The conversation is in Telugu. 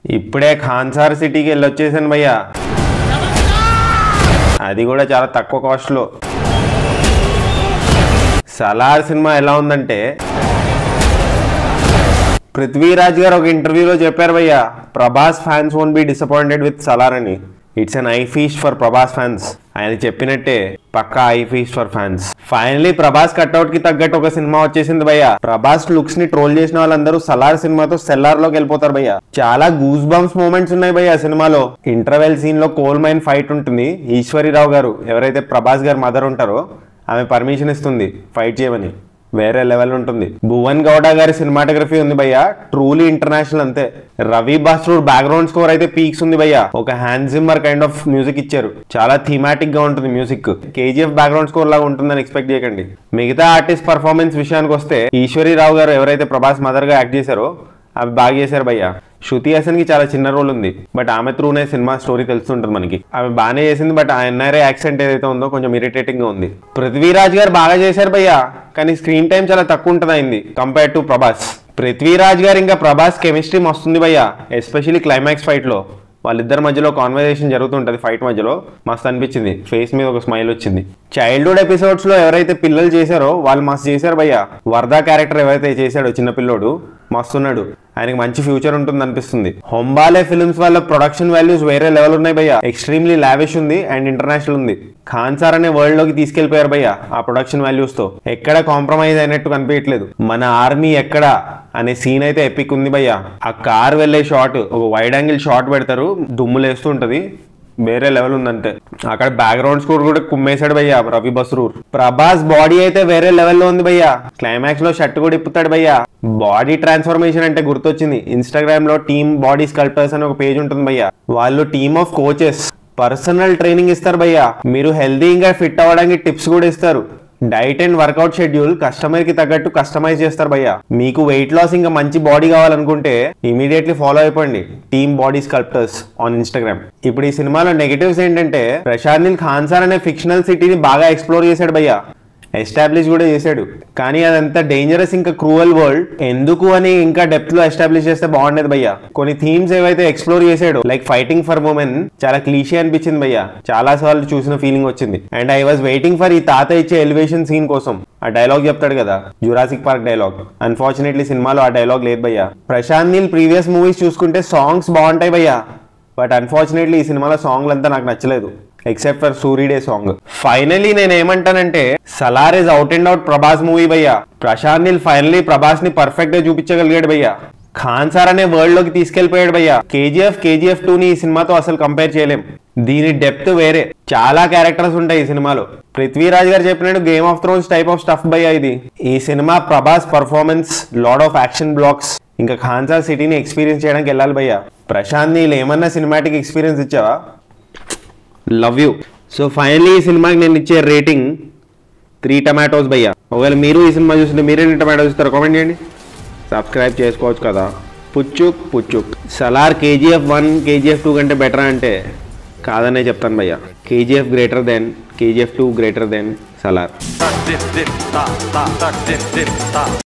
ఇప్పుడే ఖాన్సార్ సిటీకి వెళ్ళి వచ్చేసాను భయ్యా అది కూడా చాలా తక్కువ కాస్ట్లో సలార్ సినిమా ఎలా ఉందంటే పృథ్వీరాజ్ గారు ఒక ఇంటర్వ్యూలో చెప్పారు భయ్య Prabhas fans won't be disappointed with Salaar అని it's an eye feast for Prabhas fans ఆయన చెప్పినట్టే పక్కా eye feast for fans finally Prabhas cutout కి తగ్గట్టు ఒక సినిమా వచ్చేసింది భయ్య ప్రభాస్ లుక్స్ ని ట్రోల్ చేసిన వాళ్ళందరూ సలార్ సినిమాతో సెల్లార్ లోకి వెళ్ళిపోతారు భయ్య చాలా గూస్ బంప్స్ మూమెంట్స్ ఉన్నాయి భయ్య సినిమాలో ఇంటర్వెల్ సీన్ లో కోల్ మైన్ ఫైట్ ఉంటుంది ఈశ్వరిరావు గారు ఎవరైతే ప్రభాస్ గారు మదర్ ఉంటారో ఆమె పర్మిషన్ ఇస్తుంది ఫైట్ చేయమని వేరే లెవెల్ ఉంటుంది భువన్ గౌడ గారి సినిమాటోగ్రఫీ ఉంది భయ్య ట్రూలీ ఇంటర్నేషనల్ అంతే రవి బాస్రూర్ బ్యాక్గ్రౌండ్ స్కోర్ అయితే పీక్స్ ఉంది భయ్య ఒక Hans Zimmer kind of music ఇచ్చారు చాలా థీమాటిక్ గా ఉంటుంది మ్యూజిక్ కేజీఎఫ్ బ్యాక్గ్రౌండ్ స్కోర్ లాగా ఉంటుందని ఎక్స్పెక్ట్ చేయకండి మిగతా ఆర్టిస్ట్ పర్ఫార్మెన్స్ విషయానికి వస్తే ఈశ్వరి రావు గారు ఎవరైతే ప్రభాస్ మదర్ గా యాక్ట్ చేశారో అవి బాగా చేశారు భయ్య శృతి హాసన్ కి చాలా చిన్న రోల్ ఉంది బట్ ఆమె త్రూనే సినిమా స్టోరీ తెలుస్తుంటుంది మనకి ఆమె బాగానే చేసింది బట్ ఆ ఎన్ఆర్ఏ యాక్సెంట్ ఏదైతే ఉందో కొంచెం ఇరిటేటింగ్ గా ఉంది పృథ్వీరాజ్ గారు బాగా చేశారు భయ్య కానీ స్క్రీన్ టైం చాలా తక్కువ ఉంటుంది అయింది కంపేర్ టు ప్రభాస్ పృథ్వీరాజ్ గారు ఇంకా ప్రభాస్ కెమిస్ట్రీ మస్తుంది భయ్య ఎస్పెషల్లీ క్లైమాక్స్ ఫైట్ లో వాళ్ళిద్దరి మధ్యలో కాన్వర్సేషన్ జరుగుతుంటది ఫైట్ మధ్యలో మస్తు అనిపించింది ఫేస్ మీద ఒక స్మైల్ వచ్చింది చైల్డ్హుడ్ ఎపిసోడ్స్ లో ఎవరైతే పిల్లలు చేశారో వాళ్ళు మస్తు చేశారు భయ్య వరదా క్యారెక్టర్ ఎవరైతే చేశాడో చిన్న పిల్లోడు మస్తున్నాడు ఆయనకి మంచి ఫ్యూచర్ ఉంటుంది అనిపిస్తుంది హొంబాలే ఫిల్మ్స్ వాళ్ళ ప్రొడక్షన్ వాల్యూస్ వేరే లెవెల్ ఉన్నాయి భయ్య ఎక్స్ట్రీమ్లీ లావిష్ ఉంది అండ్ ఇంటర్నేషనల్ ఉంది ఖాన్ సార్ అనే వరల్డ్ లోకి తీసుకెళ్లిపోయారు భయ్య ఆ ప్రొడక్షన్ వాల్యూస్ తో ఎక్కడ కాంప్రమైజ్ అయినట్టు కనిపించట్లేదు మన ఆర్మీ ఎక్కడ అనే సీన్ అయితే ఎపిక్ ఉంది భయ్య ఆ కార్ వెళ్లే షాట్ ఒక వైడ్ యాంగిల్ షాట్ పెడతారు దుమ్ములేస్తూ ఉంటది వేరే లెవెల్ ఉందంటే అక్కడ బ్యాక్గ్రౌండ్ స్కోర్ కూడా కుమ్మేశాడు భయ్య రవి బస్రూర్ ప్రభాస్ బాడీ అయితే వేరే లెవెల్లో ఉంది భయ్య క్లైమాక్స్ లో షర్ట్ కూడా ఇప్పుతాడు భయ్య బాడీ ట్రాన్స్ఫర్మేషన్ అంటే గుర్తొచ్చింది ఇన్స్టాగ్రామ్ లో టీమ్ బాడీ స్కల్ప్టర్స్ అని ఒక పేజ్ ఉంటుంది భయ్య వాళ్ళు team of coaches personal training ఇస్తారు భయ్య మీరు హెల్దీగా ఫిట్ అవ్వడానికి టిప్స్ కూడా ఇస్తారు diet and workout schedule customer కి తగ్గట్టు కస్టమైజ్ చేస్తారు భయ్య మీకు వెయిట్ లాస్ ఇంకా మంచి బాడీ కావాలనుకుంటే ఇమీడియట్లీ ఫాలో అయిపోండి team body sculptors on Instagram ఇప్పుడు ఈ సినిమాలో నెగటివ్స్ ఏంటంటే ప్రశాంత్ నీల్ ఖాన్ సార్ అనే ఫిక్షనల్ సిటీని బాగా ఎక్స్ప్లోర్ చేశాడు భయ్య ఎస్టాబ్లిష్ కూడా చేశాడు కానీ అదంతా డేంజరస్ ఇంకా క్రూవల్ వరల్డ్ ఎందుకు అని ఇంకా డెప్త్ లో ఎస్టాబ్లిష్ చేస్తే బాగుండేది భయ్య కొన్ని థీమ్స్ ఏవైతే ఎక్స్ప్లోర్ చేశాడు లైక్ ఫైటింగ్ ఫర్ ఉమెన్ చాలా క్లీషే అనిపించింది భయ్య చాలా సార్లు చూసిన ఫీలింగ్ వచ్చింది and I was waiting for ఈ తాత ఇచ్చే ఎలివేషన్ సీన్ కోసం ఆ డైలాగ్ చెప్తాడు కదా జురాసిక్ పార్క్ డైలాగ్ అన్ఫార్చునేట్లీ సినిమాలో ఆ డైలాగ్ లేదు భయ్య ప్రశాంత్ నీల్ ప్రీవియస్ మూవీస్ చూసుకుంటే సాంగ్స్ బాగుంటాయి భయ్య బట్ అన్ఫార్చునేట్లీ ఈ సినిమాలో సాంగ్లు అంతా నాకు నచ్చలేదు ఎక్సెప్ట్ ఫర్ సూర్యుడే సాంగ్ ఫైనలీ నేను ఏమంటానంటే Salaar is out and out Prabhas movie భయ్య ప్రశాంత్ నీల్ ఫైనలీ ప్రభాస్ ని పర్ఫెక్ట్ గా చూపించగలిగాడు భయ్య ఖాన్ సార్ అనే వరల్డ్ లోకి తీసుకెళ్లిపోయాడు భయ్య కేజీఎఫ్ కేజీఎఫ్ టూ ని ఈ సినిమాతో అసలు కంపేర్ చేయలేం దీని డెప్త్ వేరే చాలా క్యారెక్టర్స్ ఉంటాయి ఈ సినిమాలో పృథ్వీరాజ్ గారు చెప్పినట్టు game of thrones type of stuff భయ్య ఇది ఈ సినిమా Prabhas performance load of action blocks ఇంకా ఖాన్ సార్ సిటీని ఎక్స్పీరియన్స్ చేయడానికి వెళ్ళాలి భయ్య ప్రశాంత్ నీళ్ళు ఏమన్నా సినిమాటిక్ ఎక్స్పీరియన్స్ ఇచ్చావా లవ్ యూ సో ఫైనలీ ఈ సినిమాకి నేను ఇచ్చే రేటింగ్ త్రీ టమాటోస్ భయ్య ఒకవేళ మీరు ఈ సినిమా చూస్తుంటే మీరేంటి టమాటోస్ ఇస్తారు కామెంట్ చేయండి సబ్స్క్రైబ్ చేసుకోవచ్చు కదా పుచ్చుక్ పుచ్చుక్ Salaar KGF one KGF two కంటే బెటర్ అంటే కాదనే చెప్తాను భయ్య KGF greater than KGF two greater than Salaar dip dip ta ta ta dip dip ta